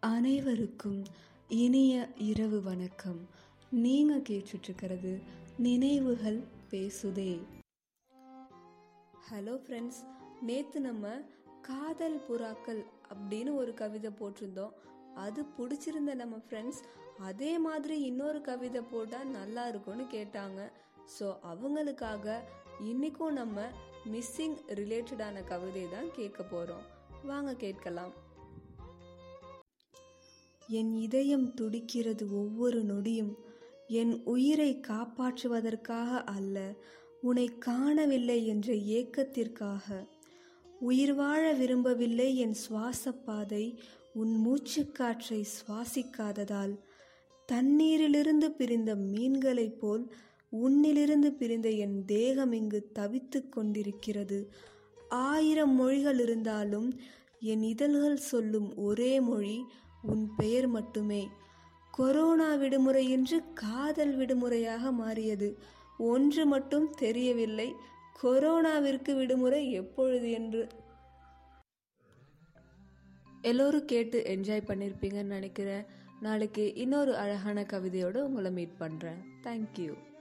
அனைவருக்கும் இனிய இரவு வணக்கம் நீங்கள் கேட்டுட்ருக்கிறது நினைவுகள் பேசுதே ஹலோ ஃப்ரெண்ட்ஸ் நேற்று நம்ம காதல் புறாக்கள் அப்படின்னு ஒரு கவிதை போட்டிருந்தோம் அது பிடிச்சிருந்த நம்ம ஃப்ரெண்ட்ஸ் அதே மாதிரி இன்னொரு கவிதை போட்டால் நல்லா இருக்கும்னு கேட்டாங்க ஸோ அவங்களுக்காக இன்றைக்கும் நம்ம மிஸ்ஸிங் ரிலேட்டடான கவிதை தான் கேட்க போகிறோம் வாங்க கேட்கலாம் என் இதயம் துடிக்கிறது ஒவ்வொரு நொடியும் என் உயிரை காப்பாற்றுவதற்காக அல்ல உன்னை காணவில்லை என்ற ஏக்கத்திற்காக உயிர் வாழ விரும்பவில்லை என் சுவாச பாதை உன் மூச்சுக்காற்றை சுவாசிக்காததால் தண்ணீரிலிருந்து பிரிந்த மீன்களைப் போல் உன்னிலிருந்து பிரிந்த என் தேகம் இங்கு தவித்து கொண்டிருக்கிறது ஆயிரம் மொழிகள் இருந்தாலும் என் இதழ்கள் சொல்லும் ஒரே மொழி உன் பெயர் மட்டுமே கொரோனா விடுமுறை என்று காதல் விடுமுறையாக மாறியது ஒன்று மட்டும் தெரியவில்லை கொரோனாவிற்கு விடுமுறை எப்பொழுது என்று எல்லோரும் கேட்டு என்ஜாய் பண்ணியிருப்பீங்கன்னு நினைக்கிறேன் நாளைக்கு இன்னொரு அழகான கவிதையோடு உங்களை மீட் பண்ணுறேன் தேங்க்யூ